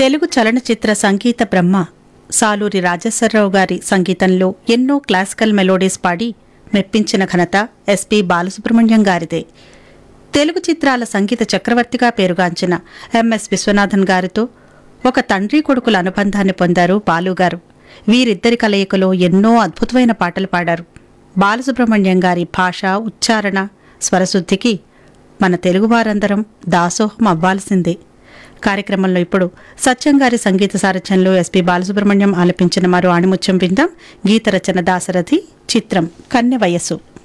తెలుగు చలనచిత్ర సంగీత బ్రహ్మ సాలూరి రాజేశ్వరరావు గారి సంగీతంలో ఎన్నో క్లాసికల్ మెలోడీస్ పాడి మెప్పించిన ఘనత ఎస్పి బాలసుబ్రహ్మణ్యం గారిదే తెలుగు చిత్రాల సంగీత చక్రవర్తిగా పేరుగాంచిన ఎంఎస్ విశ్వనాథన్ గారితో ఒక తండ్రి కొడుకుల అనుబంధాన్ని పొందారు బాలుగారు వీరిద్దరి కలయికలో ఎన్నో అద్భుతమైన పాటలు పాడారు బాలసుబ్రహ్మణ్యం గారి భాష ఉచ్చారణ స్వరశుద్ధికి మన తెలుగువారందరం దాసోహం అవ్వాల్సిందే కార్యక్రమంలో ఇప్పుడు సత్యం గారి సంగీత సారథ్యంలో ఎస్పి బాలసుబ్రహ్మణ్యం ఆలపించిన మరో ఆణిముత్యం విందాం గీత రచన దాసరథి చిత్రం కన్నె వయస్సు